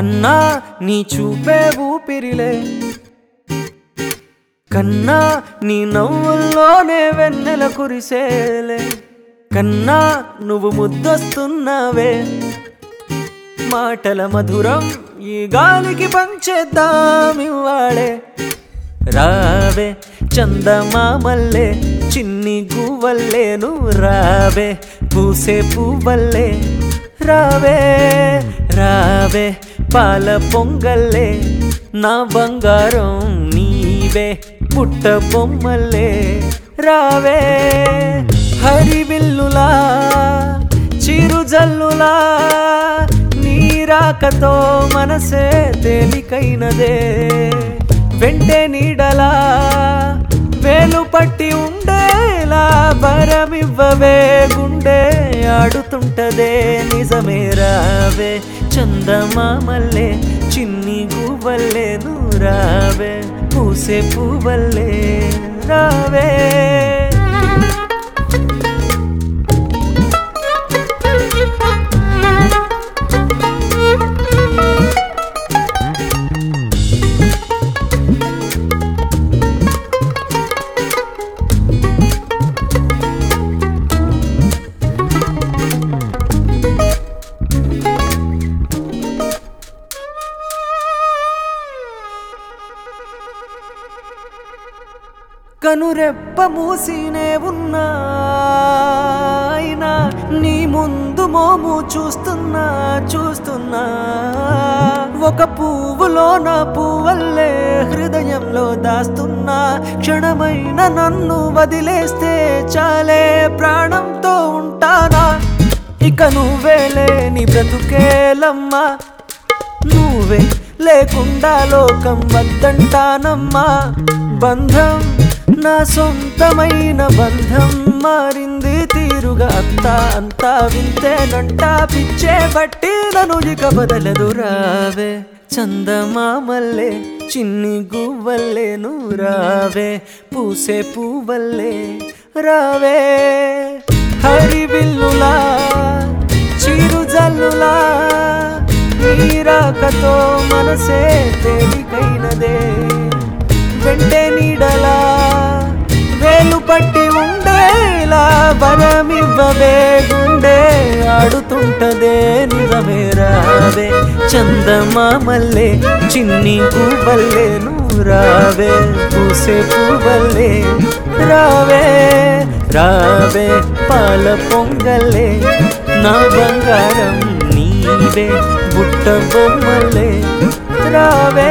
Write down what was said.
కన్నా నీ చూపే ఊపిరిలే కన్నా నీ నవ్వుల్లోనే వెన్నెల కురిసేలే కన్నా నువ్వు ముద్దొస్తున్నావే మాటల మధురం ఈ గాలికి పంచేద్దాం ఇవ్వాళే రావే చందమామల్లే చిన్ని గువ్వల్లే నువ్వు రావే పూసే పువ్వల్లే రావే రావే పాల పొంగల్లే నా బంగారం నీవే పుట్ట బొమ్మల్లే రావే హరివిల్లులా చిరుజల్లులా నీరాకతో మనసే తేలికైనదే వెంటే నీడలా వేలు పట్టి ఉండేలా బరమివ్వవే గుండె ఆడుతుంటదే నిజమే రావే చందమామల్లే చిన్ని గువ్వల్లే నువ్వు రావే పూసే పువ్వల్లే రావే కనురెప్ప మూసినే ఉన్నా అయినా నీ ముందు మోము చూస్తున్నా చూస్తున్నా ఒక పువ్వులో నా పువ్వల్లే హృదయంలో దాస్తున్నా క్షణమైన నన్ను వదిలేస్తే చాలే ప్రాణంతో ఉంటానా ఇక నువ్వేలే నీ బ్రతుకేలమ్మా నువ్వే లేకుండా లోకం వద్దంటానమ్మా బంధం నా సొంతమైన బంధం మారింది తీరుగా అంతా అంతా వింతేనంటా పిచ్చే బట్టి నన్ను ఇక బదలదు రావే చందమామల్లే చిన్ని గువ్వల్లే నువ్వు రావే పూసే పువ్వల్లే రావే హరివిల్లులా చిరుజల్లులా నీరాకతో మనసే తేలికైనదే వెంటే నీడలా వేలు పట్టి ఉండేలా బలమివ్వవే గుండె ఆడుతుంటదే నిజమే రావే చందమామల్లే చిన్ని పువ్వల్లే నువ్వు రావే పూసే పువ్వల్లే రావే రావే పాల పొంగల్లే నా బంగారం నీవే బుట్ట బొమ్మలే రావే